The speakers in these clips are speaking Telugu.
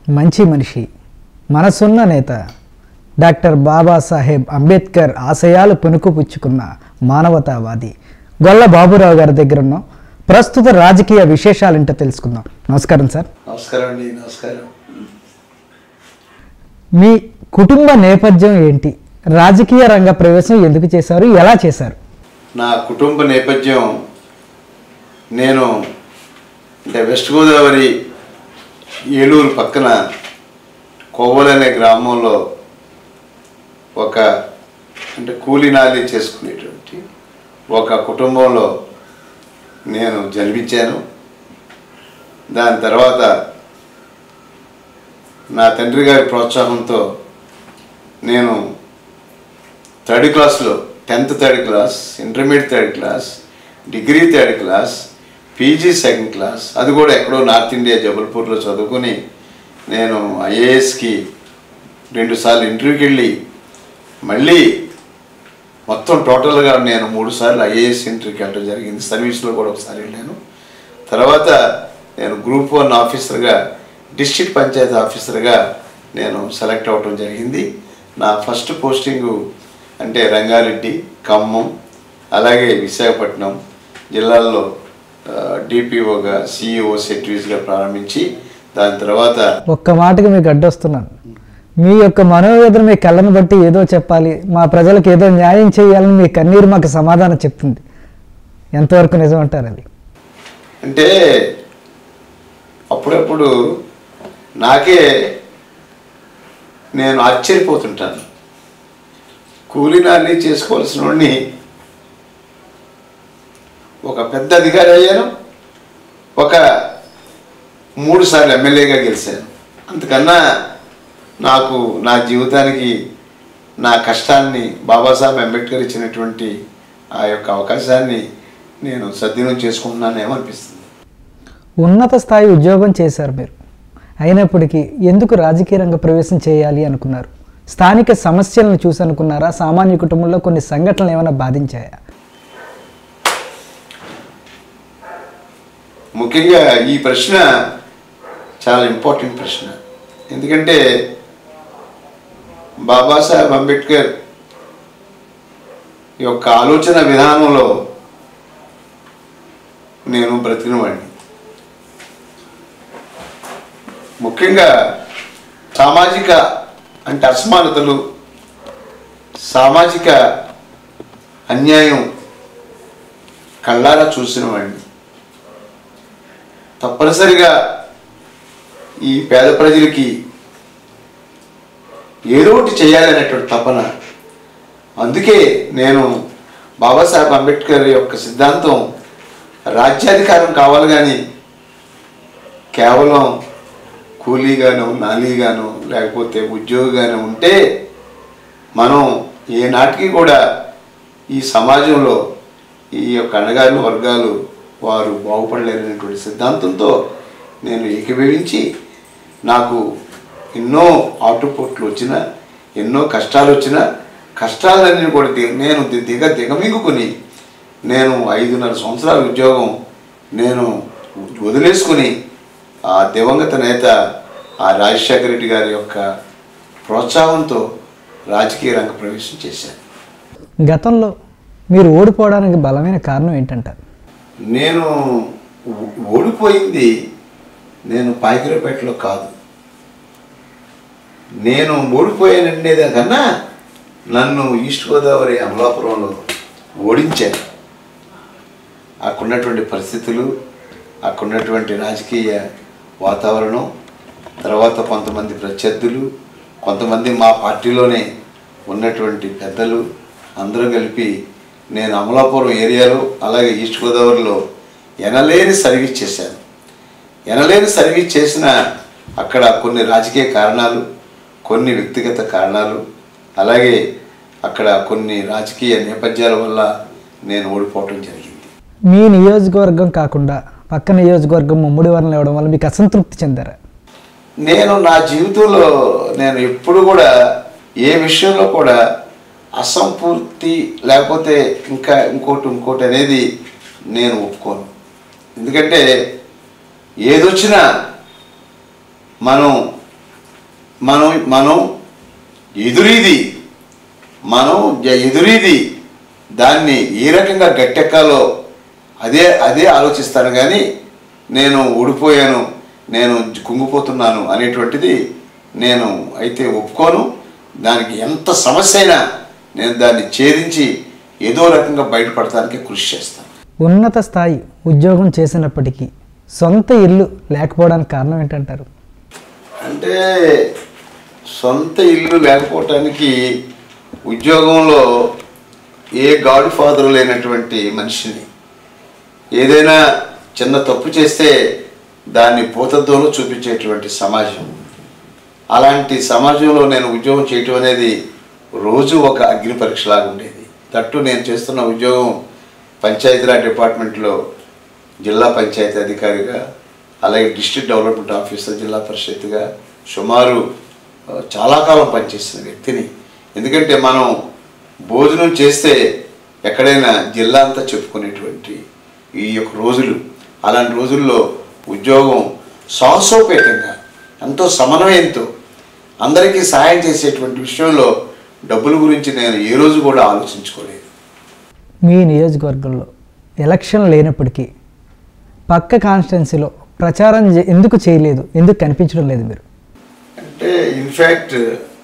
మంచి మనిషి మనసున్న నేత డాక్టర్ బాబాసాహెబ్ అంబేద్కర్ ఆశయాలు పుణుకుపుచ్చుకున్న మానవతావాది గొల్ల బాబురావు గారి దగ్గర ఉన్నాం ప్రస్తుత రాజకీయ విశేషాలేంటో తెలుసుకుందాం నమస్కారం సార్ నమస్కారం అండి నమస్కారం మీ కుటుంబ నేపథ్యం ఏంటి రాజకీయ రంగ ప్రవేశం ఎందుకు చేశారు ఎలా చేశారు నా కుటుంబ నేపథ్యం నేను అంటే వెస్ట్ గోదావరి ఏలూరు పక్కన కోవల్ అనే గ్రామంలో ఒక అంటే కూలినాలి చేసుకునేటువంటి ఒక కుటుంబంలో నేను జన్మించాను దాని తర్వాత నా తండ్రి గారి ప్రోత్సాహంతో నేను థర్డ్ క్లాస్లో tenth third class intermediate third class degree third class PG second class అది కూడా ఎక్కడో నార్త్ ఇండియా జబల్పూర్లో చదువుకుని నేను ఐఏఎస్కి రెండుసార్లు ఇంటర్వ్యూకి వెళ్ళి మళ్ళీ మొత్తం టోటల్గా నేను మూడు సార్లు ఐఏఎస్ ఇంటర్వ్యూకి వెళ్ళడం జరిగింది సర్వీస్లో కూడా ఒకసారి వెళ్ళాను తర్వాత నేను గ్రూప్ వన్ ఆఫీసర్గా డిస్ట్రిక్ట్ పంచాయతీ ఆఫీసర్గా నేను సెలెక్ట్ అవ్వడం జరిగింది నా ఫస్ట్ పోస్టింగు అంటే రంగారెడ్డి ఖమ్మం అలాగే విశాఖపట్నం జిల్లాల్లో డిపిఓగా సిఇఓ సెక్రటరీస్గా ప్రారంభించి దాని తర్వాత ఒక్క మాటకి మీకు అడ్డొస్తున్నాను మీ యొక్క మనోవేదన మీ కళ్ళను బట్టి ఏదో చెప్పాలి మా ప్రజలకు ఏదో న్యాయం చేయాలని మీ కన్నీరు మాకు సమాధానం చెప్తుంది ఎంతవరకు నిజం అంటారు అది అంటే అప్పుడప్పుడు నాకే నేను ఆశ్చర్యపోతుంటాను కూలినాన్ని చేసుకోవాల్సిన వాడిని ఒక పెద్ద అధికారి అయ్యాను ఒక మూడు సార్లు ఎమ్మెల్యేగా గెలిచాను అంతకన్నా నాకు నా జీవితానికి నా కష్టాన్ని బాబాసాహెబ్ అంబేద్కర్ ఇచ్చినటువంటి ఆ యొక్క అవకాశాన్ని నేను సద్వినియోగం చేసుకుంటున్నానేమో అనిపిస్తుంది ఉన్నత స్థాయి ఉద్యోగం చేశారు మీరు అయినప్పటికీ ఎందుకు రాజకీయ రంగ ప్రవేశం చేయాలి అనుకున్నారు స్థానిక సమస్యలను చూసి అనుకున్నారా సామాన్య కుటుంబంలో కొన్ని సంఘటనలు ఏమైనా బాధించాయా ముఖ్యంగా ఈ ప్రశ్న చాలా ఇంపార్టెంట్ ప్రశ్న ఎందుకంటే బాబాసాహెబ్ అంబేద్కర్ యొక్క ఆలోచన విధానంలో నేను బ్రతికినవాడిని ముఖ్యంగా సామాజిక అంటే అసమానతలు సామాజిక అన్యాయం కళ్ళారా చూసిన వాడిని తప్పనిసరిగా ఈ పేద ప్రజలకి ఏదో ఒకటి చేయాలనేటువంటి తపన అందుకే నేను బాబాసాహెబ్ అంబేద్కర్ యొక్క సిద్ధాంతం రాజ్యాధికారం కావాలి కానీ కేవలం కూలీగాను నాలీగాను లేకపోతే ఉద్యోగిగాను ఉంటే మనం ఏ నాటికి కూడా ఈ సమాజంలో ఈ యొక్క అణగారిన వర్గాలు వారు బాగుపడలేరనేటువంటి సిద్ధాంతంతో నేను ఏకీభవించి నాకు ఎన్నో ఆటుపోట్లు వచ్చినా ఎన్నో కష్టాలు వచ్చినా కష్టాలన్నీ కూడా ది- నేను ది- దిగ దిగమింగుకుని నేను ఐదున్నర సంవత్సరాల ఉద్యోగం నేను వదిలేసుకుని ఆ దివంగత నేత ఆ రాజశేఖర రెడ్డి గారి యొక్క ప్రోత్సాహంతో రాజకీయ రంగ ప్రవేశం చేశాను గతంలో మీరు ఓడిపోవడానికి బలమైన కారణం ఏంటంటారు నేను ఓ- ఓడిపోయింది నేను పాయకరపేటలో కాదు నేను ఓడిపోయాననేదే కన్నా నన్ను ఈస్ట్ గోదావరి అమలాపురంలో ఓడించాను అక్కడున్నటువంటి పరిస్థితులు అక్కడున్నటువంటి రాజకీయ వాతావరణం తర్వాత కొంతమంది ప్రత్యర్థులు కొంతమంది మా పార్టీలోనే ఉన్నటువంటి పెద్దలు అందరూ కలిపి నేను అమలాపురం ఏరియాలో అలాగే ఈస్ట్ గోదావరిలో ఎనలేని సర్వీస్ చేశాను ఎనలేని సర్వీస్ చేసిన అక్కడ కొన్ని రాజకీయ కారణాలు కొన్ని వ్యక్తిగత కారణాలు అలాగే అక్కడ కొన్ని రాజకీయ నేపథ్యాల వల్ల నేను ఓడిపోవటం జరిగింది మీ నియోజకవర్గం కాకుండా పక్క నియోజకవర్గం ముమ్మడి వారిని ఇవ్వడం వల్ల మీకు అసంతృప్తి చెందారా నేను నా జీవితంలో నేను ఎప్పుడు కూడా ఏ విషయంలో కూడా అసంపూర్తి లేకపోతే ఇంకా ఇంకోటి ఇంకోటి అనేది నేను ఒప్పుకోను ఎందుకంటే ఏదొచ్చినా మనం మనం మనం ఎదురీది మనం జ- ఎదురీది దాన్ని ఏ రకంగా గట్టెక్కాలో అదే అదే ఆలోచిస్తాను కానీ నేను ఊడిపోయాను నేను కుంగిపోతున్నాను అనేటువంటిది నేను అయితే ఒప్పుకోను దానికి ఎంత సమస్య అయినా నేను దాన్ని ఛేదించి ఏదో రకంగా బయటపడటానికి కృషి చేస్తాను ఉన్నత స్థాయి ఉద్యోగం చేసినప్పటికీ సొంత ఇల్లు లేకపోవడానికి కారణం ఏంటంటారు అంటే సొంత ఇల్లు లేకపోవటానికి ఉద్యోగంలో ఏ గాడ్ ఫాదర్ లేనటువంటి మనిషిని ఏదైనా చిన్న తప్పు చేస్తే దాన్ని భూతత్వంలో చూపించేటువంటి సమాజం అలాంటి సమాజంలో నేను ఉద్యోగం చేయటం అనేది రోజు ఒక అగ్ని పరీక్షలాగా ఉండేది తట్టు నేను చేస్తున్న ఉద్యోగం పంచాయతీరాజ్ డిపార్ట్మెంట్లో జిల్లా పంచాయతీ అధికారిగా అలాగే డిస్ట్రిక్ట్ డెవలప్మెంట్ ఆఫీసర్ జిల్లా పరిషత్గా సుమారు ఆ, చాలా కాలం పనిచేసిన వ్యక్తిని ఎందుకంటే మనం భోజనం చేస్తే ఎక్కడైనా జిల్లా అంతా చెప్పుకునేటువంటి ఈ యొక్క రోజులు అలాంటి రోజుల్లో ఉద్యోగం సాహసోపేతంగా ఎంతో సమన్వయంతో అందరికీ సహాయం చేసేటువంటి విషయంలో డబ్బుల గురించి నేను ఏ రోజు కూడా ఆలోచించుకోలేదు మీ నియోజకవర్గంలో ఎలక్షన్ లేనప్పటికీ పక్క కాన్స్టిట్యున్సీలో ప్రచారం చే- ఎందుకు చేయలేదు ఎందుకు కనిపించడం లేదు మీరు అంటే ఇన్ఫ్యాక్ట్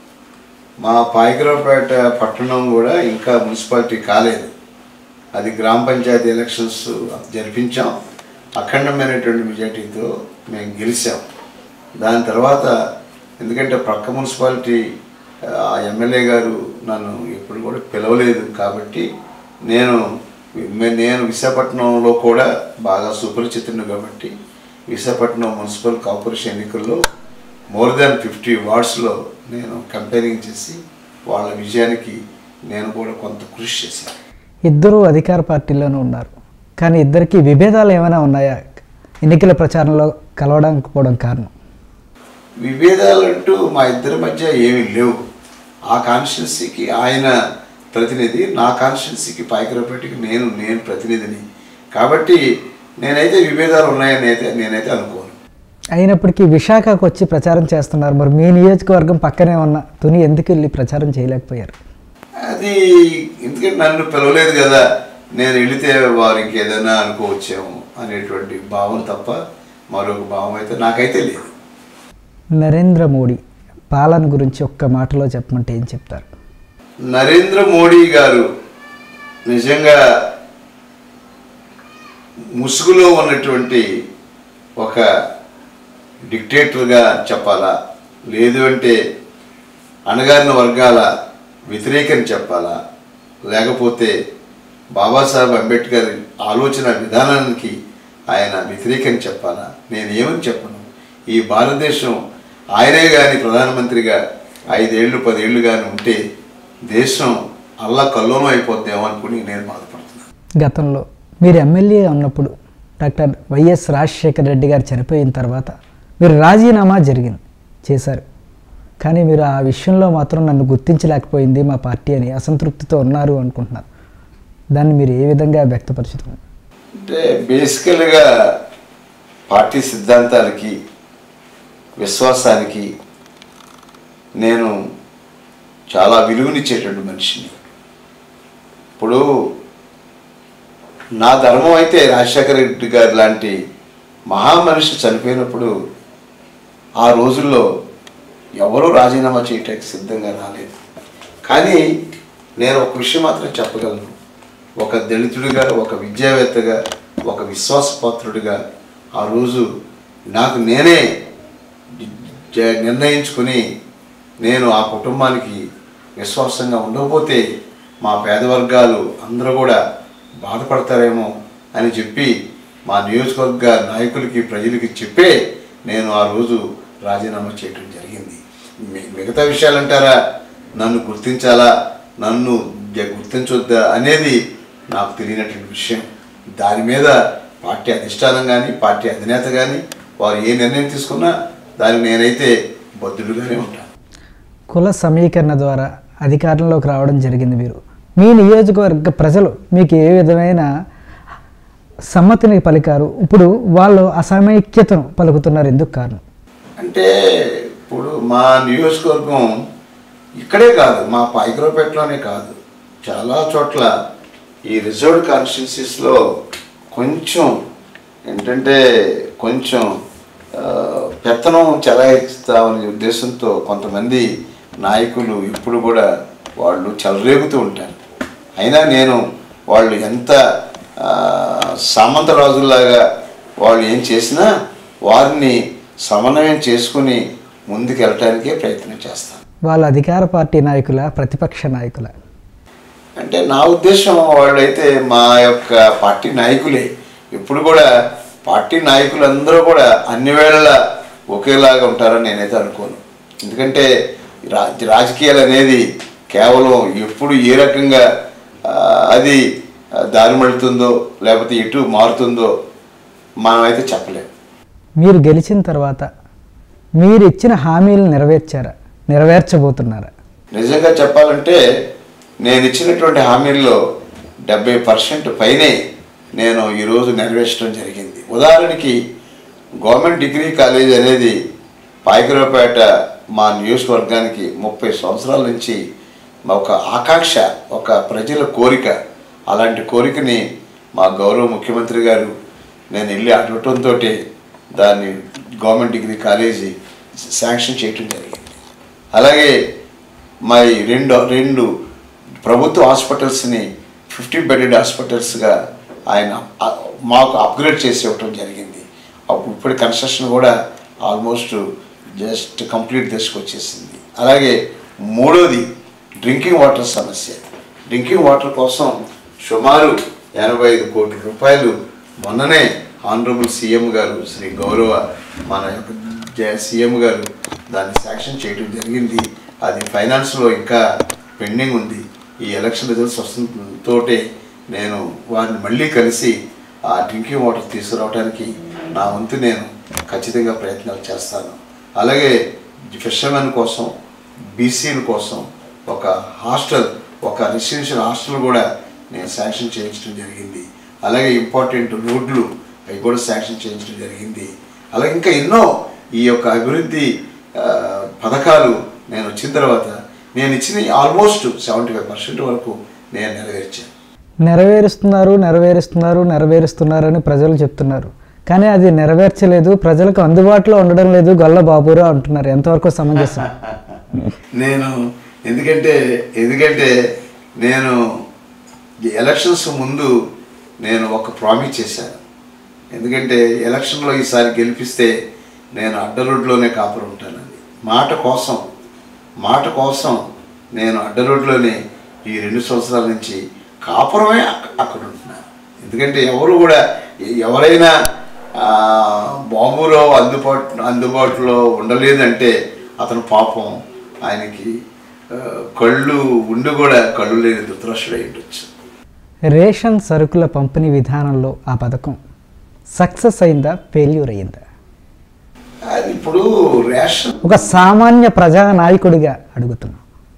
మా పాయకరావుపేట పట్టణం కూడా ఇంకా మున్సిపాలిటీ కాలేదు అది గ్రామ పంచాయతీ ఎలక్షన్స్ జరిపించాం అఖండమైనటువంటి మెజార్టీతో మేము గెలిచాం దాని తర్వాత ఎందుకంటే ప్రక్క మున్సిపాలిటీ ఆ ఎమ్మెల్యే గారు నన్ను ఎప్పుడు కూడా పిలవలేదు కాబట్టి నేను మే- నేను విశాఖపట్నంలో కూడా బాగా సుపరిచితుడు కాబట్టి విశాఖపట్నం మున్సిపల్ కార్పొరేషన్ ఎన్నికల్లో మోర్ దాన్ ఫిఫ్టీ వార్డ్స్లో నేను కంపేరింగ్ చేసి వాళ్ళ విజయానికి నేను కూడా కొంత కృషి చేశాను ఇద్దరూ అధికార పార్టీలోనే ఉన్నారు కానీ ఇద్దరికి విభేదాలు ఏమైనా ఉన్నాయా ఎన్నికల ప్రచారంలో కలవడానికి పోవడం కారణం విభేదాలంటూ మా ఇద్దరి మధ్య ఏమీ లేవు ఆ కాన్స్టిట్యున్సీకి ఆయన ప్రతినిధి నా కాన్స్టిట్యున్సీకి పాయకరపేటకి నేను నేను ప్రతినిధిని కాబట్టి నేనైతే విభేదాలు ఉన్నాయని అయితే నేనైతే అనుకోను అయినప్పటికీ విశాఖకు వచ్చి ప్రచారం చేస్తున్నారు మరి మీ నియోజకవర్గం పక్కనే ఉన్న తుని ఎందుకు వెళ్ళి ప్రచారం చేయలేకపోయారు అది ఎందుకంటే నన్ను పిలవలేదు కదా నేను వెళితే వారికి ఏదైనా అనుకోవచ్చేమో అనేటువంటి భావన తప్ప మరొక భావం అయితే నాకైతే లేదు నరేంద్ర మోడీ పాలన గురించి ఒక్క మాటలో చెప్పమంటే ఏం చెప్తారు నరేంద్ర మోడీ గారు నిజంగా ముసుగులో ఉన్నటువంటి ఒక డిక్టేటర్గా చెప్పాలా లేదు అంటే అణగారిన వర్గాల వ్యతిరేకని చెప్పాలా లేకపోతే బాబాసాహెబ్ అంబేద్కర్ ఆలోచన విధానానికి ఆయన వ్యతిరేకని చెప్పాలా నేను ఏమని చెప్పను ఈ భారతదేశం ఆయనే కానీ ప్రధానమంత్రిగా ఐదేళ్ళు పదేళ్ళు కానీ ఉంటే దేశం అల్లా కల్లోలం అయిపోద్దేమో అనుకుని నేను బాధపడుతున్నాను గతంలో మీరు ఎమ్మెల్యే ఉన్నప్పుడు డాక్టర్ వైఎస్ రాజశేఖర రెడ్డి గారు చనిపోయిన తర్వాత మీరు రాజీనామా జరిగింది చేశారు కానీ మీరు ఆ విషయంలో మాత్రం నన్ను గుర్తించలేకపోయింది మా పార్టీ అని అసంతృప్తితో ఉన్నారు అనుకుంటున్నారు దాన్ని మీరు ఏ విధంగా వ్యక్తపరుచుతున్నారు అంటే బేసికల్గా పార్టీ సిద్ధాంతాలకి విశ్వాసానికి నేను చాలా విలువనిచ్చేటువంటి మనిషిని ఇప్పుడు నా ధర్మం అయితే రాజశేఖర రెడ్డి గారు లాంటి మహామనిషి చనిపోయినప్పుడు ఆ రోజుల్లో ఎవరూ రాజీనామా చేయటానికి సిద్ధంగా రాలేదు కానీ నేను ఒక విషయం మాత్రం చెప్పగలను ఒక దళితుడిగా ఒక విద్యావేత్తగా ఒక విశ్వాసపాత్రుడిగా ఆ రోజు నాకు నేనే జ- నిర్ణయించుకుని నేను ఆ కుటుంబానికి విశ్వాసంగా ఉండకపోతే మా పేద వర్గాలు అందరూ కూడా బాధపడతారేమో అని చెప్పి మా నియోజకవర్గ నాయకులకి ప్రజలకి చెప్పే నేను ఆ రోజు రాజీనామా చేయడం జరిగింది మి- మిగతా విషయాలు అంటారా నన్ను గుర్తించాలా నన్ను జ- గుర్తించొద్దా అనేది నాకు తెలియనటువంటి విషయం దాని మీద పార్టీ అధిష్టానం కానీ పార్టీ అధినేత కానీ వారు ఏ నిర్ణయం తీసుకున్నా దానికి నేనైతే బద్దుడుగానే ఉంటాను కుల సమీకరణ ద్వారా అధికారంలోకి రావడం జరిగింది మీరు మీ నియోజకవర్గ ప్రజలు మీకు ఏ విధమైన సమ్మతిని పలికారు ఇప్పుడు వాళ్ళు అసమైక్యతను పలుకుతున్నారు ఎందుకు కారణం అంటే ఇప్పుడు మా నియోజకవర్గం ఇక్కడే కాదు మా పైకరపేటలోనే కాదు చాలా చోట్ల ఈ రిజర్వ్డ్ కాన్స్టిట్యున్సీస్లో కొంచెం ఏంటంటే కొంచెం ఆ, పెత్తనం చెలాయిస్తామనే ఉద్దేశంతో కొంతమంది నాయకులు ఇప్పుడు కూడా వాళ్ళు చెలరేగుతూ ఉంటారు అయినా నేను వాళ్ళు ఎంత ఆ, సామంత రాజుల్లాగా వాళ్ళు ఏం చేసినా వారిని సమన్వయం చేసుకుని ముందుకు వెళ్ళటానికే ప్రయత్నం చేస్తాను వాళ్ళ అధికార పార్టీ నాయకుల ప్రతిపక్ష నాయకుల అంటే నా ఉద్దేశం వాళ్ళైతే మా యొక్క పార్టీ నాయకులే ఇప్పుడు కూడా పార్టీ నాయకులందరూ కూడా అన్ని వేళలా ఒకేలాగా ఉంటారని నేనైతే అనుకోను ఎందుకంటే రా రాజకీయాలు అనేది కేవలం ఎప్పుడు ఏ రకంగా ఆ, అది ఆ, దారి మళ్తుందో లేకపోతే ఎటు మారుతుందో మనమైతే చెప్పలేము మీరు గెలిచిన తర్వాత మీరు ఇచ్చిన హామీలు నెరవేర్చారా నెరవేర్చబోతున్నారా నిజంగా చెప్పాలంటే నేను ఇచ్చినటువంటి హామీల్లో డెబ్బై పర్సెంట్ పైనే నేను ఈరోజు నెరవేర్చడం జరిగింది ఉదాహరణకి గవర్నమెంట్ డిగ్రీ కాలేజ్ అనేది పాయకరావుపేట మా నియోజకవర్గానికి ముప్పై సంవత్సరాల నుంచి మా ఒక ఆకాంక్ష ఒక ప్రజల కోరిక అలాంటి కోరికని మా గౌరవ ముఖ్యమంత్రి గారు నేను వెళ్ళి అడగటంతో దాన్ని గవర్నమెంట్ డిగ్రీ కాలేజీ శాంక్షన్ చేయటం జరిగింది అలాగే మరి రెండు రెండు ప్రభుత్వ హాస్పిటల్స్ని ఫిఫ్టీ బెడెడ్ హాస్పిటల్స్గా ఆయన అ- మాకు అప్గ్రేడ్ చేసి ఇవ్వటం జరిగింది అప్పుడు ఇప్పుడు కన్స్ట్రక్షన్ కూడా ఆల్మోస్ట్ జస్ట్ కంప్లీట్ దశకు వచ్చేసింది అలాగే మూడోది డ్రింకింగ్ వాటర్ సమస్య డ్రింకింగ్ వాటర్ కోసం సుమారు ఎనభై ఐదు కోట్ల రూపాయలు మొన్ననే ఆనరబుల్ సీఎం గారు శ్రీ గౌరవ మన యొక్క జ- సీఎం గారు దాన్ని శాంక్షన్ చేయడం జరిగింది అది ఫైనాన్స్లో ఇంకా పెండింగ్ ఉంది ఈ ఎలక్షన్ రిజల్ట్స్ వస్తుంతో నేను వారిని మళ్ళీ కలిసి ఆ డ్రింకింగ్ వాటర్ తీసుకురావడానికి నా వంతు నేను ఖచ్చితంగా ప్రయత్నాలు చేస్తాను అలాగే ఫిషర్మెన్ కోసం బీసీల కోసం ఒక హాస్టల్ ఒక రెసిడెన్షియల్ హాస్టల్ కూడా నేను శాంక్షన్ చేయించడం జరిగింది అలాగే ఇంపార్టెంట్ రోడ్లు అవి కూడా శాంక్షన్ చేయించడం జరిగింది అలాగే ఇంకా ఎన్నో ఈ యొక్క అభివృద్ధి ఆ, పథకాలు నేను వచ్చిన తర్వాత నేను ఇచ్చిన ఆల్మోస్ట్ సెవెంటీ ఫైవ్ పర్సెంట్ వరకు నేను నెరవేర్చాను నెరవేరుస్తున్నారు నెరవేరుస్తున్నారు నెరవేరుస్తున్నారని ప్రజలు చెప్తున్నారు కానీ అది నెరవేర్చలేదు ప్రజలకు అందుబాటులో ఉండడం లేదు గొల్ల బాబురావు అంటున్నారు ఎంతవరకు సమంజసం నేను ఎందుకంటే ఎందుకంటే నేను ఈ ఎలక్షన్స్ ముందు నేను ఒక ప్రామిస్ చేశాను ఎందుకంటే ఎలక్షన్లో ఈసారి గెలిపిస్తే నేను అడ్డ రోడ్లోనే కాపురం ఉంటానండి మాట కోసం మాట కోసం నేను అడ్డ రోడ్లోనే ఈ రెండు సంవత్సరాల నుంచి కాపురమే అక్క- అక్కడ ఉంటున్నాను ఎందుకంటే ఎవరు కూడా ఎ- ఎవరైనా ఆ, బాబురావు అందుబాటు అందుబాటులో ఉండలేదంటే అతను పాపం ఆయనకి ఆ, కళ్ళు ఉండి కూడా కళ్ళు లేని దురదృష్టుడై ఉండొచ్చు రేషన్ సరుకుల పంపిణీ విధానంలో ఆ పథకం సక్సెస్ అయిందా ఫెయిల్యూర్ అయిందా అది ఇప్పుడు రేషన్ ఒక సామాన్య ప్రజా నాయకుడిగా అడుగుతున్నాం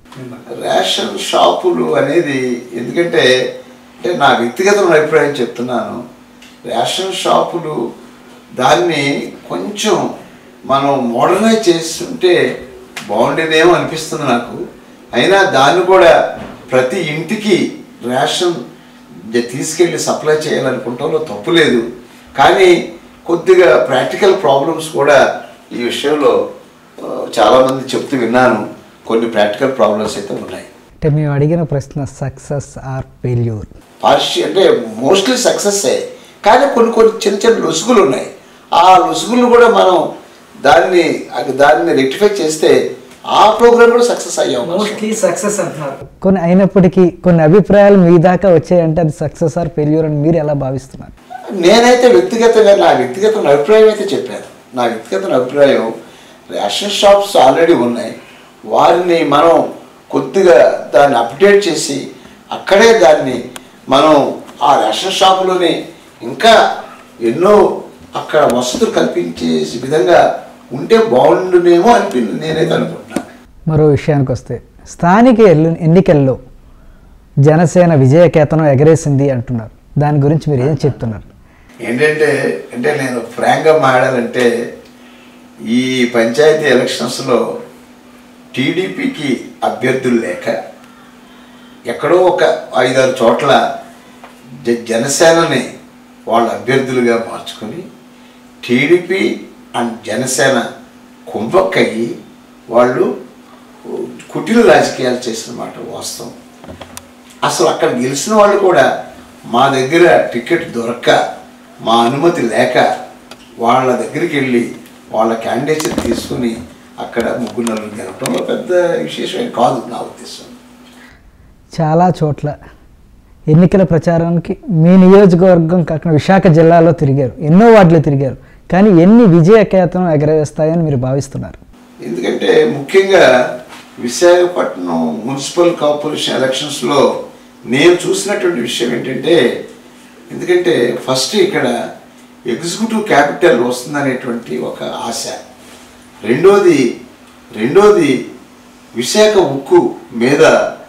రేషన్ షాపులు అనేది ఎందుకంటే అంటే నా వ్యక్తిగతమైన అభిప్రాయం చెప్తున్నాను రేషన్ షాపులు దాన్ని కొంచెం మనం మోడర్నైజ్ చేస్తుంటే బాగుండేదేమో అనిపిస్తుంది నాకు అయినా దాన్ని కూడా ప్రతి ఇంటికి రేషన్ జ- తీసుకెళ్ళి సప్లై చేయాలనుకుంటాంలో తప్పు లేదు కానీ కొద్దిగా ప్రాక్టికల్ ప్రాబ్లమ్స్ కూడా ఈ విషయంలో ఆ, చాలామంది చెప్తూ విన్నాను కొన్ని ప్రాక్టికల్ ప్రాబ్లమ్స్ అయితే ఉన్నాయి అంటే మేము అడిగిన ప్రశ్న సక్సెస్ ఆర్ ఫెయిల్యూర్ పార్షి అంటే మోస్ట్లీ సక్సెస్సే కానీ కొన్ని కొన్ని చిన్న చిన్న లొసుగులు ఉన్నాయి ఆ లొసుగులు కూడా మనం దాన్ని అది దాన్ని రెక్టిఫై చేస్తే ఆ ప్రోగ్రామ్ కూడా సక్సెస్ అయ్యే అవకాశం ఉంది. సక్సెస్ అంటున్నారు కొన్ని అయినప్పటికీ కొన్ని అభిప్రాయాలు మీ దాకా వచ్చాయంటే అది సక్సెస్ ఆర్ ఫెయిల్యూర్ అని మీరు ఎలా భావిస్తున్నారు నేనైతే వ్యక్తిగతంగా నా వ్యక్తిగత అభిప్రాయం అయితే చెప్పాను నా వ్యక్తిగత అభిప్రాయం రేషన్ షాప్స్ ఆల్రెడీ ఉన్నాయి వారిని మనం కొద్దిగా దాన్ని అప్డేట్ చేసి అక్కడే దాన్ని మనం ఆ రేషన్ షాపులోనే ఇంకా ఎన్నో అక్కడ వసతులు కల్పించే విధంగా ఉంటే బాగుండునేమో అనిపి నేనైతే అనుకుంటున్నాను మరో విషయానికి వస్తే స్థానిక ఎల్లు- ఎన్నికల్లో జనసేన విజయకేతనం ఎగరేసింది అంటున్నారు దాని గురించి మీరు ఏం చెప్తున్నారు ఏంటంటే అంటే నేను ఫ్రాంక్గా మాట్లాడాలంటే ఈ పంచాయతీ ఎలక్షన్స్లో టీడీపీకి అభ్యర్థులు లేక ఎక్కడో ఒక ఐదారు చోట్ల జ- జనసేనని వాళ్ళ అభ్యర్థులుగా మార్చుకొని టీడీపీ అండ్ జనసేన కుంభక్కయ్యి వాళ్ళు కుటిల రాజకీయాలు చేసిన మాట వాస్తవం అసలు అక్కడ గెలిచిన వాళ్ళు కూడా మా దగ్గర టికెట్ దొరక్క మా అనుమతి లేక వాళ్ళ దగ్గరికి వెళ్ళి వాళ్ళ క్యాండిడేట్స్ తీసుకుని అక్కడ ముగ్గురు నలుగురు గెలవడంలో పెద్ద విశేషం కాదు నా ఉద్దేశం చాలా చోట్ల ఎన్నికల ప్రచారానికి మీ నియోజకవర్గం కాకుండా విశాఖ జిల్లాలో తిరిగారు ఎన్నో వార్డులు తిరిగారు కానీ ఎన్ని విజయ కేతనం ఎగరవేస్తాయని మీరు భావిస్తున్నారు ఎందుకంటే ముఖ్యంగా విశాఖపట్నం మున్సిపల్ కార్పొరేషన్ ఎలక్షన్స్లో నేను చూసినటువంటి విషయం ఏంటంటే ఎందుకంటే ఫస్ట్ ఇక్కడ ఎగ్జిక్యూటివ్ క్యాపిటల్ వస్తుందనేటువంటి ఒక ఆశ రెండోది రెండోది విశాఖ ఉక్కు మీద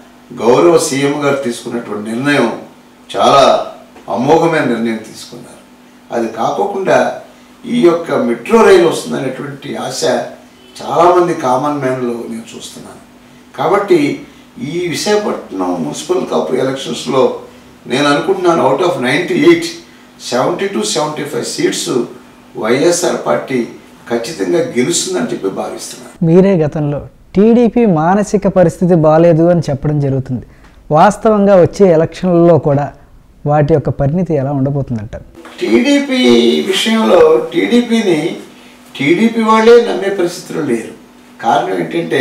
గౌరవ సీఎం గారు తీసుకున్నటువంటి నిర్ణయం చాలా అమోఘమైన నిర్ణయం తీసుకున్నారు అది కాకోకుండా ఈ యొక్క మెట్రో రైలు వస్తుందనేటువంటి ఆశ చాలామంది కామన్ మ్యాన్లో నేను చూస్తున్నాను కాబట్టి ఈ విశాఖపట్నం మున్సిపల్ కార్పొరే ఎలక్షన్స్లో నేను అనుకుంటున్నాను out of ninety eight seventy two seventy five seats YSR party ఖచ్చితంగా గెలుస్తుందని చెప్పి భావిస్తున్నాను మీరే గతంలో టీడీపీ మానసిక పరిస్థితి బాగాలేదు అని చెప్పడం జరుగుతుంది వాస్తవంగా వచ్చే ఎలక్షన్లలో కూడా వాటి యొక్క పరిణితి ఎలా ఉండబోతుందంటారు టీడీపీ విషయంలో టీడీపీని టీడీపీ వాళ్ళే నమ్మే పరిస్థితులు లేరు కారణం ఏంటంటే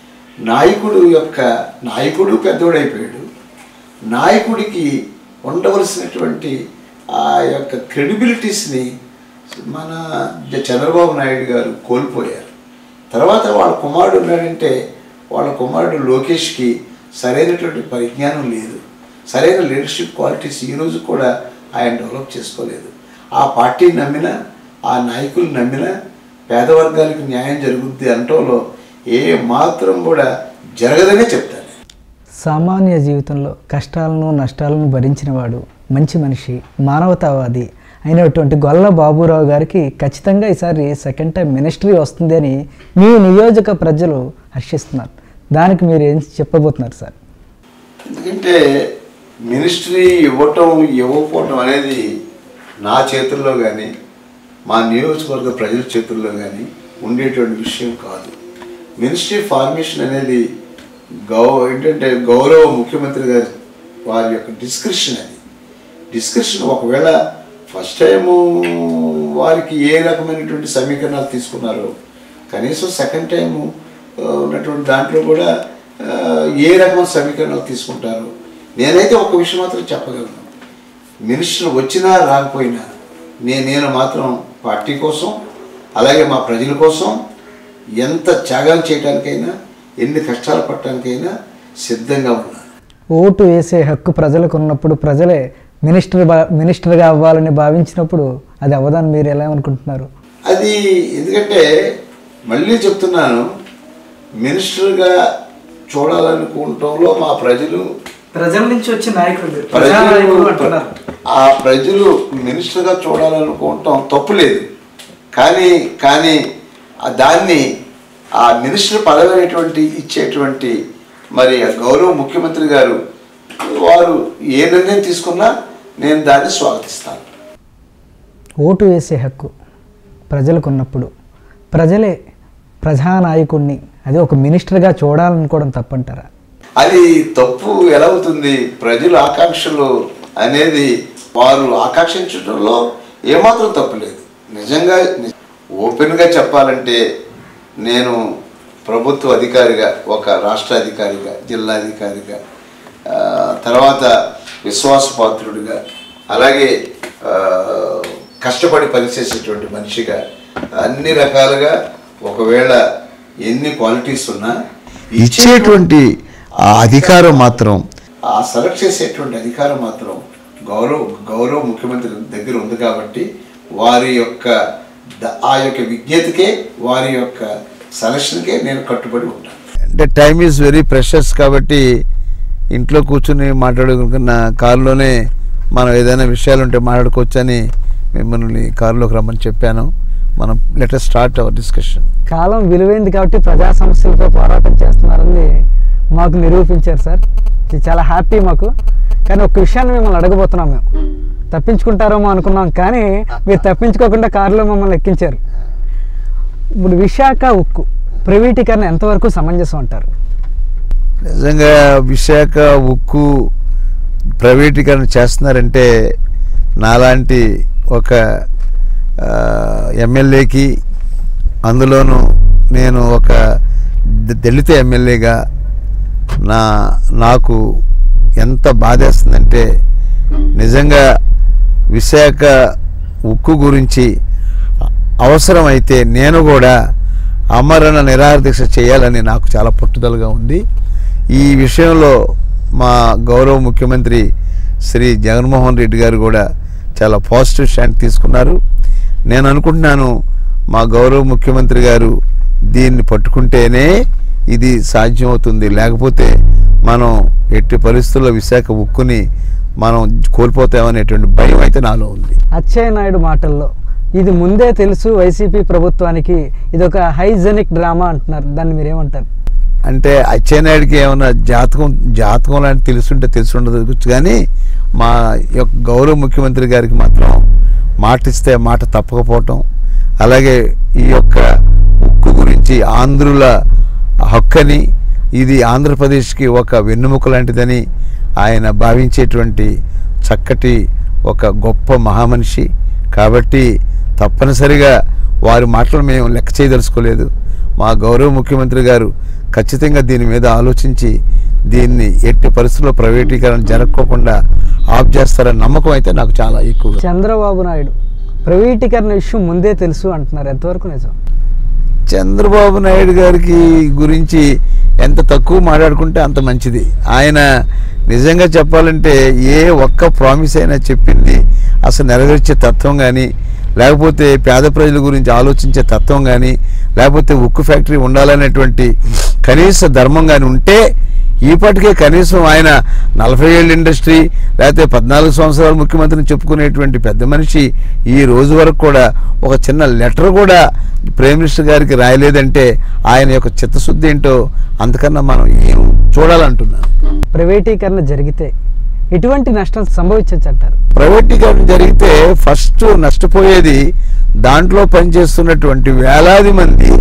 నాయకుడు యొక్క నాయకుడు పెద్దోడైపోయాడు నాయకుడికి ఉండవలసినటువంటి ఆ యొక్క క్రెడిబిలిటీస్ని మన జ- చంద్రబాబు నాయుడు గారు కోల్పోయారు తర్వాత వాళ్ళ కుమారుడు ఉన్నాడంటే వాళ్ళ కుమారుడు లోకేష్కి సరైనటువంటి పరిజ్ఞానం లేదు సరైన లీడర్షిప్ క్వాలిటీస్ ఈరోజు కూడా ఆయన డెవలప్ చేసుకోలేదు ఆ పార్టీ నమ్మిన ఆ నాయకులు నమ్మిన పేదవర్గాలకు న్యాయం జరుగుద్ది అనటంలో ఏ మాత్రం కూడా జరగదనే చెప్తాను సామాన్య జీవితంలో కష్టాలను నష్టాలను భరించినవాడు మంచి మనిషి మానవతావాది అయినటువంటి గొల్ల బాబురావు గారికి ఖచ్చితంగా ఈసారి సెకండ్ టైం మినిస్ట్రీ వస్తుంది అని మీ నియోజక ప్రజలు హర్షిస్తున్నారు దానికి మీరు ఏం చెప్పబోతున్నారు సార్ ఎందుకంటే మినిస్ట్రీ ఇవ్వటం ఇవ్వకపోవటం అనేది నా చేతుల్లో కానీ మా నియోజకవర్గ ప్రజల చేతుల్లో కానీ ఉండేటువంటి విషయం కాదు మినిస్ట్రీ ఫార్మేషన్ అనేది గౌ ఏంటంటే గౌరవ ముఖ్యమంత్రి గారి వారి యొక్క డిస్క్రిప్షన్ అది డిస్క్రిప్షన్ ఒకవేళ ఫస్ట్ టైము వారికి ఏ రకమైనటువంటి సమీకరణాలు తీసుకున్నారో కనీసం సెకండ్ టైము ఆ, ఉన్నటువంటి దాంట్లో కూడా ఆ, ఏ రకమైన సమీకరణాలు తీసుకుంటారు నేనైతే ఒక విషయం మాత్రం చెప్పగలను మినిస్టర్ వచ్చినా రాకపోయినా నేను నేను మాత్రం పార్టీ కోసం అలాగే మా ప్రజల కోసం ఎంత త్యాగాలు చేయడానికైనా ఎన్ని కష్టాలు పడటానికైనా సిద్ధంగా ఉన్నాను ఓటు వేసే హక్కు ప్రజలకు ఉన్నప్పుడు ప్రజలే మినిస్టర్ బా మినిస్టర్గా అవ్వాలని భావించినప్పుడు అది అవ్వదని మీరు ఎలా అనుకుంటున్నారు అది ఎందుకంటే మళ్ళీ చెప్తున్నాను మినిస్టర్గా చూడాలనుకుంటంలో మా ప్రజలు ప్రజల నుంచి వచ్చే నాయకులు ప్రజలు ఆ ప్రజలు మినిస్టర్గా చూడాలనుకోవటం తప్పు లేదు కానీ కానీ ఆ దాన్ని ఆ మినిస్టర్ పదవి అనేటువంటి ఇచ్చేటువంటి మరి ఆ గౌరవ ముఖ్యమంత్రి గారు వారు ఏ నిర్ణయం తీసుకున్నా నేను దాన్ని స్వాగతిస్తాను ఓటు వేసే హక్కు ప్రజలకు ఉన్నప్పుడు ప్రజలే ప్రజానాయకుడిని అది ఒక మినిస్టర్గా చూడాలనుకోవడం తప్పంటారా అది తప్పు ఎలా అవుతుంది ప్రజల ఆకాంక్షలు అనేది వారు ఆకాంక్షించడంలో ఏమాత్రం తప్పు లేదు నిజంగా ని- ఓపెన్గా చెప్పాలంటే నేను ప్రభుత్వ అధికారిగా ఒక రాష్ట్ర అధికారిగా జిల్లా అధికారిగా ఆ, తర్వాత విశ్వాసపాత్రుడిగా అలాగే ఆ, కష్టపడి పనిచేసేటువంటి మనిషిగా అన్ని రకాలుగా ఒకవేళ ఎన్ని క్వాలిటీస్ ఉన్నా ఇచ్చేటువంటి ఆ అధికారం మాత్రం ఆ సెలెక్ట్ చేసేటువంటి అధికారం మాత్రం గౌరవ గౌరవ ముఖ్యమంత్రి దగ్గర ఉంది కాబట్టి వారి యొక్క ద- ఆ యొక్క విజ్ఞతకే వారి యొక్క సెలక్షన్కే నేను కట్టుబడి ఉంటాను అంటే టైం ఈజ్ వెరీ ప్రెషస్ కాబట్టి ఇంట్లో కూర్చుని మాట్లాడుకున్న కారులోనే మనం ఏదైనా విషయాలు ఉంటే మాట్లాడుకోవచ్చని మిమ్మల్ని కారులోకి రమ్మని చెప్పాను మనం లెట్ స్టార్ట్ అవర్ డిస్కషన్ కాలం విలువైంది కాబట్టి ప్రజా సమస్యలపై పోరాటం చేస్తున్నారని మాకు నిరూపించారు సార్ ఇది చాలా హ్యాపీ మాకు కానీ ఒక విషయాన్ని మిమ్మల్ని అడగబోతున్నాం మేము తప్పించుకుంటారేమో అనుకున్నాం కానీ మీరు తప్పించుకోకుండా కారులో మమ్మల్ని ఎక్కించారు ఇప్పుడు విశాఖ ఉక్కు ప్రైవేటీకరణ ఎంతవరకు సమంజసం అంటారు నిజంగా విశాఖ ఉక్కు ప్రైవేటీకరణ చేస్తున్నారంటే నాలాంటి ఒక ఆ, ఎమ్మెల్యేకి అందులోనూ నేను ఒక ద- దళిత ఎమ్మెల్యేగా నా నాకు ఎంత బాధేస్తుందంటే నిజంగా విశాఖ ఉక్కు గురించి అవసరమైతే నేను కూడా అమరణ నిరాహార దీక్ష చేయాలని నాకు చాలా పట్టుదలగా ఉంది ఈ విషయంలో మా గౌరవ ముఖ్యమంత్రి శ్రీ జగన్మోహన్ రెడ్డి గారు కూడా చాలా పాజిటివ్ స్టాండ్ తీసుకున్నారు నేను అనుకుంటున్నాను మా గౌరవ ముఖ్యమంత్రి గారు దీన్ని పట్టుకుంటేనే ఇది సాధ్యమవుతుంది లేకపోతే మనం ఎట్టి పరిస్థితుల్లో విశాఖ ఉక్కుని మనం కోల్పోతామనేటువంటి భయం అయితే నాలో ఉంది అచ్చయ్య నాయుడు మాటల్లో ఇది ముందే తెలుసు వైసీపీ ప్రభుత్వానికి ఇది ఒక హైజెనిక్ డ్రామా అంటున్నారు దాన్ని మీరేమంటారు అంటే అచ్చెన్నాయుడికి ఏమైనా జాతకం జాతకం లాంటి తెలుసుంటే తెలిసి ఉండదు కానీ మా యొక్క గౌరవ ముఖ్యమంత్రి గారికి మాత్రం మాట ఇస్తే మాట తప్పకపోవటం అలాగే ఈ యొక్క ఉక్కు గురించి ఆంధ్రుల హక్కని ఇది ఆంధ్రప్రదేశ్కి ఒక వెన్నెముక లాంటిదని ఆయన భావించేటువంటి చక్కటి ఒక గొప్ప మహామనిషి కాబట్టి తప్పనిసరిగా వారి మాటలు మేము లెక్క చేయదలుచుకోలేదు మా గౌరవ ముఖ్యమంత్రి గారు ఖచ్చితంగా దీని మీద ఆలోచించి దీన్ని ఎట్టి పరిస్థితుల్లో ప్రైవేటీకరణ జరగకోకుండా ఆఫ్ చేస్తారని నమ్మకం అయితే నాకు చాలా ఎక్కువ చంద్రబాబు నాయుడు ప్రైవేటీకరణ విషయం ముందే తెలుసు అంటున్నారు ఎంతవరకు నిజం చంద్రబాబు నాయుడు గారికి గురించి ఎంత తక్కువ మాట్లాడుకుంటే అంత మంచిది ఆయన నిజంగా చెప్పాలంటే ఏ ఒక్క ప్రామిస్ అయినా చెప్పింది అసలు నెరవేర్చే తత్వం కానీ లేకపోతే పేద ప్రజల గురించి ఆలోచించే తత్వం కానీ లేకపోతే ఉక్కు ఫ్యాక్టరీ ఉండాలనేటువంటి కనీస ధర్మం కానీ ఉంటే ఈపాటికే కనీసం ఆయన నలభై ఏళ్ళ ఇండస్ట్రీ లేకపోతే పద్నాలుగు సంవత్సరాలు ముఖ్యమంత్రిని చెప్పుకునేటువంటి పెద్ద మనిషి ఈ రోజు వరకు కూడా ఒక చిన్న లెటర్ కూడా ప్రైమ్ మినిస్టర్ గారికి రాయలేదంటే ఆయన యొక్క చిత్తశుద్ధి ఏంటో అంతకన్నా మనం ఏం చూడాలంటున్నాను ప్రైవేటీకరణ జరిగితే ఎటువంటి నష్టం సంభవించవచ్చు అంటారు ప్రైవేటీకరణ జరిగితే ఫస్ట్ నష్టపోయేది దాంట్లో పనిచేస్తున్నటువంటి వేలాది మంది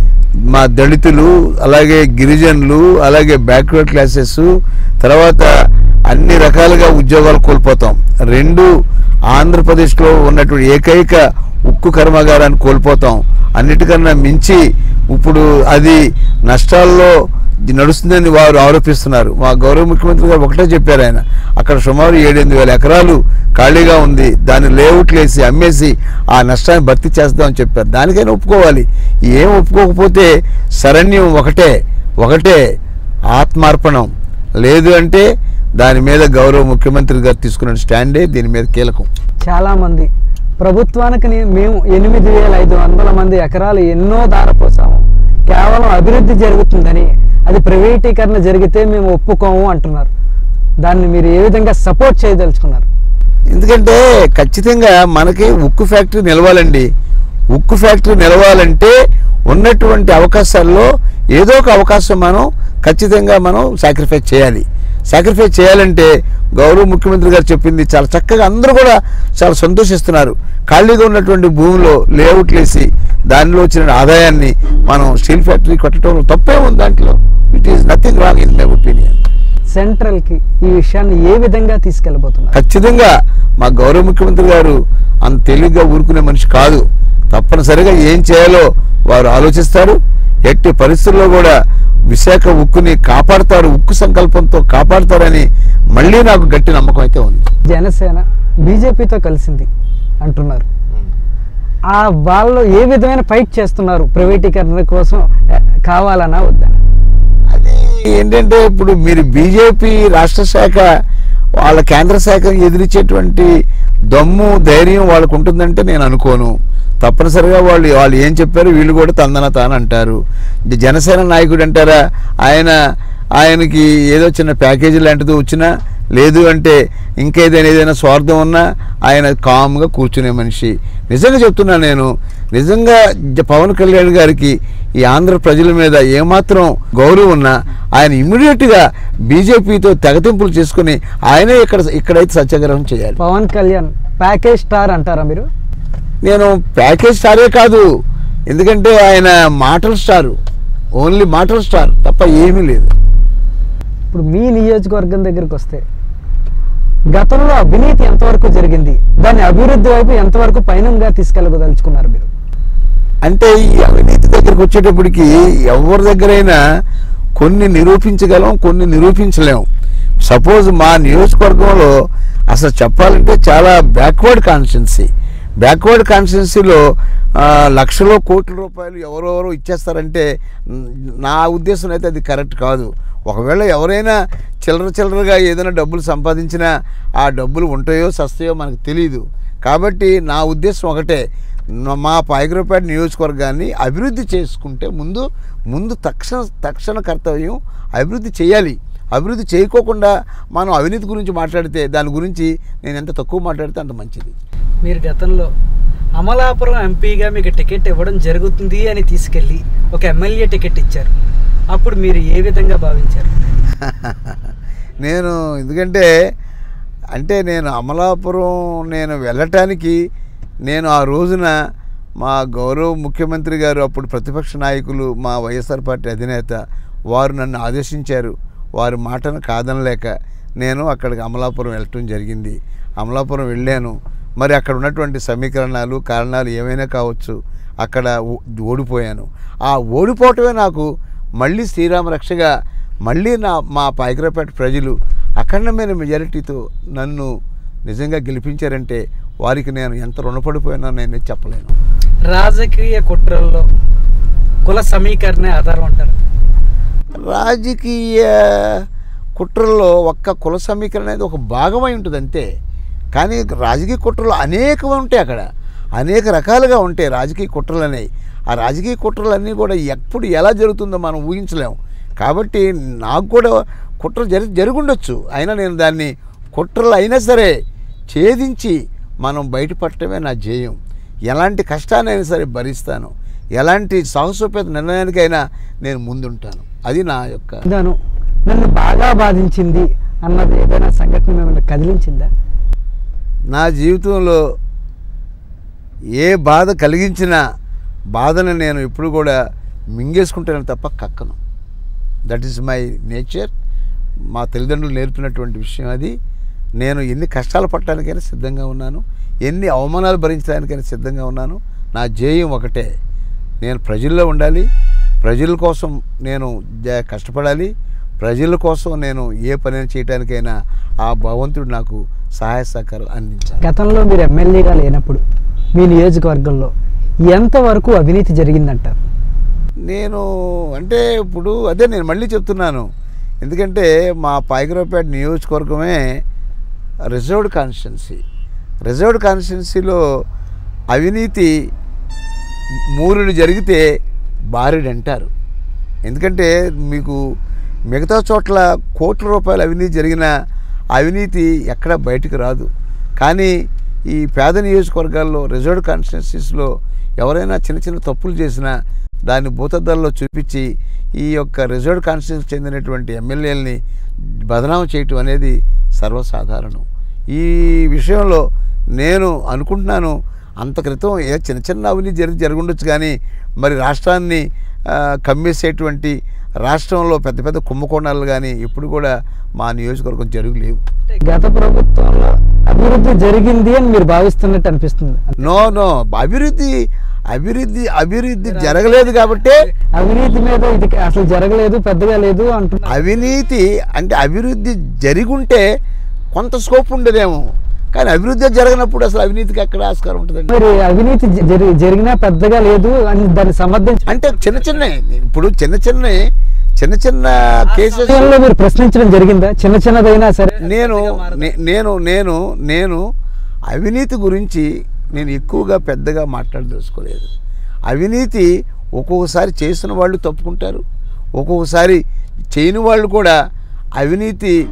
మా దళితులు అలాగే గిరిజనులు అలాగే బ్యాక్వర్డ్ క్లాసెస్ తర్వాత అన్ని రకాలుగా ఉద్యోగాలు కోల్పోతాం రెండు ఆంధ్రప్రదేశ్లో ఉన్నటువంటి ఏకైక ఉక్కు కర్మాగారాన్ని కోల్పోతాం అన్నిటికన్నా మించి ఇప్పుడు అది నష్టాల్లో నడుస్తుందని వారు ఆరోపిస్తున్నారు మా గౌరవ ముఖ్యమంత్రి గారు ఒకటే చెప్పారు ఆయన అక్కడ సుమారు ఏడెనిమిది వేల ఎకరాలు ఖాళీగా ఉంది దాన్ని లేఅవుట్లు వేసి అమ్మేసి ఆ నష్టాన్ని భర్తీ చేస్తామని చెప్పారు దానికైనా ఒప్పుకోవాలి ఏం ఒప్పుకోకపోతే శరణ్యం ఒకటే ఒకటే ఆత్మార్పణం లేదు అంటే దాని మీద గౌరవ ముఖ్యమంత్రి గారు తీసుకున్న స్టాండే దీని మీద కీలకం చాలా మంది ప్రభుత్వానికి నే- మేము ఎనిమిది వేల ఐదు వందల మంది ఎకరాలు ఎన్నో దారపోసాము కేవలం అభివృద్ధి జరుగుతుందని అది ప్రైవేటీకరణ జరిగితే మేము ఒప్పుకోము అంటున్నారు దాన్ని మీరు ఏ విధంగా సపోర్ట్ చేయదలుచుకున్నారు ఎందుకంటే ఖచ్చితంగా మనకి ఉక్కు ఫ్యాక్టరీ నిలవాలండి ఉక్కు ఫ్యాక్టరీ నిలవాలంటే ఉన్నటువంటి అవకాశాల్లో ఏదో ఒక అవకాశం మనం ఖచ్చితంగా మనం సాక్రిఫైస్ చేయాలి సాక్రిఫైస్ చేయాలంటే గౌరవ ముఖ్యమంత్రి గారు చెప్పింది చాలా చక్కగా అందరూ కూడా చాలా సంతోషిస్తున్నారు ఖాళీగా ఉన్నటువంటి భూమిలో లేఅవుట్లు వేసి దానిలో వచ్చిన ఆదాయాన్ని మనం స్టీల్ ఫ్యాక్టరీ కట్టడం తప్పే ఉంది దాంట్లో it is nothing wrong in my opinion సెంట్రల్కి ఈ విషయాన్ని ఏ విధంగా తీసుకెళ్ళబోతున్నారు ఖచ్చితంగా మా గౌరవ ముఖ్యమంత్రి గారు అంత తెలివిగా ఊరుకునే మనిషి కాదు తప్పనిసరిగా ఏం చేయాలో వారు ఆలోచిస్తారు ఎట్టి పరిస్థితుల్లో కూడా విశాఖ ఉక్కుని కాపాడతారు ఉక్కు సంకల్పంతో కాపాడతారని మళ్ళీ నాకు గట్టి నమ్మకం అయితే ఉంది జనసేన బీజేపీతో కలిసింది అంటున్నారు ఆ వాళ్ళు ఏ విధమైన ఫైట్ చేస్తున్నారు ప్రైవేటీకరణ కోసం ఎ, కావాలనా వద్దా అది ఏంటంటే ఇప్పుడు మీరు బీజేపీ రాష్ట్ర శాఖ వాళ్ళ కేంద్ర శాఖ ఎదిరించేటువంటి దమ్ము ధైర్యం వాళ్ళకు ఉంటుందంటే నేను అనుకోను తప్పనిసరిగా వాళ్ళు వాళ్ళు ఏం చెప్పారు వీళ్ళు కూడా తందన తాను అంటారు ఇది జనసేన నాయకుడు అంటారా ఆయన ఆయనకి ఏదో చిన్న ప్యాకేజీ లాంటిది వచ్చినా లేదు అంటే ఇంకేదైనా ఏదైనా స్వార్థం ఉన్నా ఆయన కామ్గా కూర్చునే మనిషి నిజంగా చెప్తున్నా నేను నిజంగా జ- పవన్ కళ్యాణ్ గారికి ఈ ఆంధ్ర ప్రజల మీద ఏమాత్రం గౌరవం ఉన్నా ఆయన ఇమ్మీడియట్గా బీజేపీతో తెగతింపులు చేసుకుని ఆయనే ఇక్కడ ఇక్కడైతే సత్యాగ్రహం చేయాలి పవన్ కళ్యాణ్ ప్యాకేజ్ స్టార్ అంటారా మీరు నేను ప్యాకేజ్ స్టారే కాదు ఎందుకంటే ఆయన మాటల స్టారు ఓన్లీ మాటల స్టార్ తప్ప ఏమీ లేదు ఇప్పుడు మీ నియోజకవర్గం దగ్గరికి వస్తే గతంలో అవినీతి ఎంతవరకు జరిగింది దాన్ని అభివృద్ధి వైపు ఎంతవరకు పైనంగా తీసుకెళ్ళదలుచుకున్నారు మీరు అంటే ఈ అవినీతి దగ్గరికి వచ్చేటప్పటికి ఎవరి దగ్గరైనా కొన్ని నిరూపించగలం కొన్ని నిరూపించలేం సపోజ్ మా నియోజకవర్గంలో అసలు చెప్పాలంటే చాలా బ్యాక్వర్డ్ కాన్స్టిట్యున్సీ బ్యాక్వర్డ్ కాన్స్టిట్యున్సీలో లక్షలో కోట్ల రూపాయలు ఎవరెవరో ఇచ్చేస్తారంటే మ్, నా ఉద్దేశం అయితే అది కరెక్ట్ కాదు ఒకవేళ ఎవరైనా చిల్లర చిల్లరగా ఏదైనా డబ్బులు సంపాదించినా ఆ డబ్బులు ఉంటాయో సస్తాయో మనకు తెలియదు కాబట్టి నా ఉద్దేశం ఒకటే న- మా పాయకరపేట నియోజకవర్గాన్ని అభివృద్ధి చేసుకుంటే ముందు ముందు తక్షణ తక్షణ కర్తవ్యం అభివృద్ధి చేయాలి అభివృద్ధి చేయకోకుండా మనం అవినీతి గురించి మాట్లాడితే దాని గురించి నేను ఎంత తక్కువ మాట్లాడితే అంత మంచిది మీరు గతంలో అమలాపురం ఎంపీగా మీకు టికెట్ ఇవ్వడం జరుగుతుంది అని తీసుకెళ్ళి ఒక ఎమ్మెల్యే టికెట్ ఇచ్చారు అప్పుడు మీరు ఏ విధంగా భావించారు నేను ఎందుకంటే అంటే నేను అమలాపురం నేను వెళ్ళటానికి నేను ఆ రోజున మా గౌరవ ముఖ్యమంత్రి గారు అప్పుడు ప్రతిపక్ష నాయకులు మా వైఎస్ఆర్ పార్టీ అధినేత వారు నన్ను ఆదేశించారు వారి మాటను కాదనలేక నేను అక్కడికి అమలాపురం వెళ్ళటం జరిగింది అమలాపురం వెళ్ళాను మరి అక్కడ ఉన్నటువంటి సమీకరణాలు కారణాలు ఏమైనా కావచ్చు అక్కడ ఓ- ఓడిపోయాను ఆ ఓడిపోవటమే నాకు మళ్ళీ శ్రీరామ రక్షగా మళ్ళీ నా మా పాయకరపేట ప్రజలు అఖండమైన మెజారిటీతో నన్ను నిజంగా గెలిపించారంటే వారికి నేను ఎంత రుణపడిపోయినా నేను చెప్పలేను రాజకీయ కుట్రల్లో కుల సమీకరణే ఆధారం అంటారు రాజకీయ కుట్రల్లో ఒక్క కుల సమీకరణ అనేది ఒక భాగమై ఉంటుంది అంతే కానీ రాజకీయ కుట్రలు అనేకం ఉంటాయి అక్కడ అనేక రకాలుగా ఉంటాయి రాజకీయ కుట్రలు అనేవి ఆ రాజకీయ కుట్రలన్నీ కూడా ఎప్పుడు ఎలా జరుగుతుందో మనం ఊహించలేము కాబట్టి నాకు కూడా కుట్ర జరి జరుగుండొచ్చు అయినా నేను దాన్ని కుట్రలు అయినా సరే ఛేదించి మనం బయటపడటమే నా ధ్యేయం ఎలాంటి కష్టాన్నైనా సరే భరిస్తాను ఎలాంటి సాహసోపేత నిర్ణయానికైనా నేను ముందుంటాను అది నా యొక్క దాను నన్ను బాగా బాధించింది అన్నది ఏదైనా సంఘటన మిమ్మల్ని కదిలించిందా నా జీవితంలో ఏ బాధ కలిగించినా బాధను నేను ఎప్పుడు కూడా మింగేసుకుంటాను తప్ప కక్కను దట్ ఈస్ మై నేచర్ మా తల్లిదండ్రులు నేర్పినటువంటి విషయం అది నేను ఎన్ని కష్టాలు పడటానికైనా సిద్ధంగా ఉన్నాను ఎన్ని అవమానాలు భరించడానికైనా సిద్ధంగా ఉన్నాను నా ధ్యేయం ఒకటే నేను ప్రజల్లో ఉండాలి ప్రజల కోసం నేను జ- కష్టపడాలి ప్రజల కోసం నేను ఏ పని చేయడానికైనా ఆ భగవంతుడు నాకు సహాయ సహకారం అందించాలి గతంలో మీరు ఎమ్మెల్యేగా లేనప్పుడు మీ నియోజకవర్గంలో ఎంతవరకు అవినీతి జరిగిందంటారు నేను అంటే ఇప్పుడు అదే నేను మళ్ళీ చెప్తున్నాను ఎందుకంటే మా పాయకరావుపేట నియోజకవర్గమే రిజర్వ్డ్ కాన్స్టిట్యున్సీ రిజర్వ్డ్ కాన్స్టిట్యున్సీలో అవినీతి మూరుడు జరిగితే బారెడు అంటారు ఎందుకంటే మీకు మిగతా చోట్ల కోట్ల రూపాయల అవినీతి జరిగిన అవినీతి ఎక్కడ బయటికి రాదు కానీ ఈ పేద నియోజకవర్గాల్లో రిజర్వ్డ్ కాన్స్టిట్యున్సీస్లో ఎవరైనా చిన్న చిన్న తప్పులు చేసినా దాన్ని భూతద్దాల్లో చూపించి ఈ యొక్క రిజర్వ్డ్ కాన్స్టిట్యున్సీ చెందినటువంటి ఎమ్మెల్యేలని బదనాం చేయటం అనేది సర్వసాధారణం ఈ విషయంలో నేను అనుకుంటున్నాను అంత క్రితం ఏ చిన్న చిన్న అవినీతి జరిగి జరుగుండొచ్చు కానీ మరి రాష్ట్రాన్ని ఆ, కమ్మేసేటువంటి రాష్ట్రంలో పెద్ద పెద్ద కుంభకోణాలు కానీ ఎప్పుడు కూడా మా నియోజకవర్గం జరుగులేవు గత ప్రభుత్వంలో అభివృద్ధి జరిగింది అని మీరు భావిస్తున్నట్టు అనిపిస్తుంది నో నో అభివృద్ధి అభివృద్ధి అభివృద్ధి జరగలేదు కాబట్టే అవినీతి మీద ఇది అసలు జరగలేదు పెద్దగా లేదు అంటున్నారు అవినీతి అంటే అభివృద్ధి జరిగుంటే కొంత స్కోప్ ఉండదేమో కానీ అభివృద్ధి జరగనప్పుడు అసలు అవినీతికి ఎక్కడ ఆస్కారం ఉంటుందండి మరి అవినీతి జ- జరి- జరిగినా పెద్దగా లేదు అని దాన్ని సమర్థించి అంటే చిన్న చిన్న ఇప్పుడు చిన్న చిన్న చిన్న చిన్న కేసెస్ సమయంలో మీరు ప్రశ్నించడం జరిగిందా చిన్న చిన్నదైనా సరే నేను నే- నేను నేను నేను అవినీతి గురించి నేను ఎక్కువగా పెద్దగా మాట్లాడదలుచుకోలేదు అవినీతి ఒక్కొక్కసారి చేసిన వాళ్ళు తప్పుకుంటారు ఒక్కొక్కసారి చేయని వాళ్ళు కూడా అవినీతి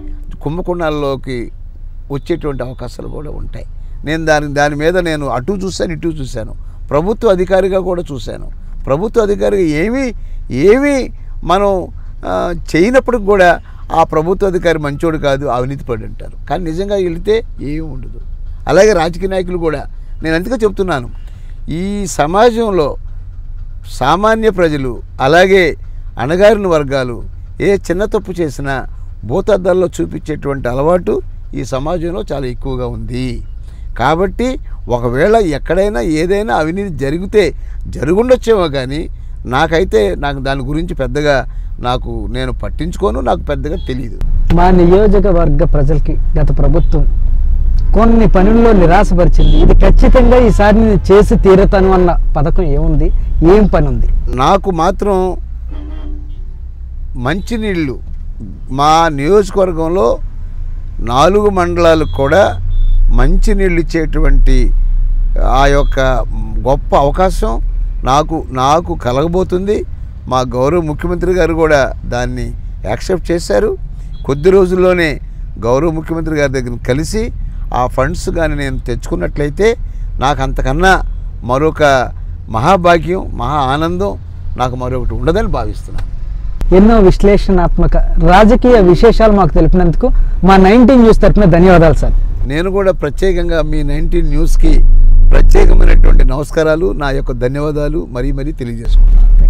కుంభకోణాల్లోకి వచ్చేటువంటి అవకాశాలు కూడా ఉంటాయి నేను దాని దాని మీద నేను అటు చూశాను ఇటు చూశాను ప్రభుత్వ అధికారిగా కూడా చూశాను ప్రభుత్వ అధికారిగా ఏమీ ఏమీ మనం ఆ, చేయనప్పటికి కూడా ఆ ప్రభుత్వ అధికారి మంచోడు కాదు అవినీతి పడి అంటారు కానీ నిజంగా వెళితే ఏమీ ఉండదు అలాగే రాజకీయ నాయకులు కూడా నేను అందుకే చెప్తున్నాను ఈ సమాజంలో సామాన్య ప్రజలు అలాగే అణగారిన వర్గాలు ఏ చిన్న తప్పు చేసినా భూతద్దాల్లో చూపించేటువంటి అలవాటు ఈ సమాజంలో చాలా ఎక్కువగా ఉంది కాబట్టి ఒకవేళ ఎక్కడైనా ఏదైనా అవినీతి జరిగితే జరుగుండొచ్చేమో కానీ నాకైతే నాకు దాని గురించి పెద్దగా నాకు నేను పట్టించుకోను నాకు పెద్దగా తెలియదు మా నియోజకవర్గ ప్రజలకి గత ప్రభుత్వం కొన్ని పనుల్లో నిరాశపరిచింది ఇది ఖచ్చితంగా ఈసారి నేను చేసి తీరుతాను అన్న పథకం ఏముంది ఏం పని ఉంది నాకు మాత్రం మంచినీళ్ళు మా నియోజకవర్గంలో నాలుగు మండలాలకు కూడా మంచినీళ్ళు ఇచ్చేటువంటి ఆ యొక్క గొప్ప అవకాశం నాకు నాకు కలగబోతుంది మా గౌరవ ముఖ్యమంత్రి గారు కూడా దాన్ని యాక్సెప్ట్ చేశారు కొద్ది రోజుల్లోనే గౌరవ ముఖ్యమంత్రి గారి దగ్గర కలిసి ఆ ఫండ్స్ కానీ నేను తెచ్చుకున్నట్లయితే నాకు అంతకన్నా మరొక మహాభాగ్యం మహా ఆనందం నాకు మరొకటి ఉండదని భావిస్తున్నాను ఎన్నో విశ్లేషణాత్మక రాజకీయ విశేషాలు మాకు తెలిపినందుకు మా నైన్టీన్ న్యూస్ తరఫున ధన్యవాదాలు సార్ నేను కూడా ప్రత్యేకంగా మీ నైన్టీన్ న్యూస్కి ప్రత్యేకమైనటువంటి నమస్కారాలు నా యొక్క ధన్యవాదాలు మరీ మరీ తెలియజేసుకుంటున్నాను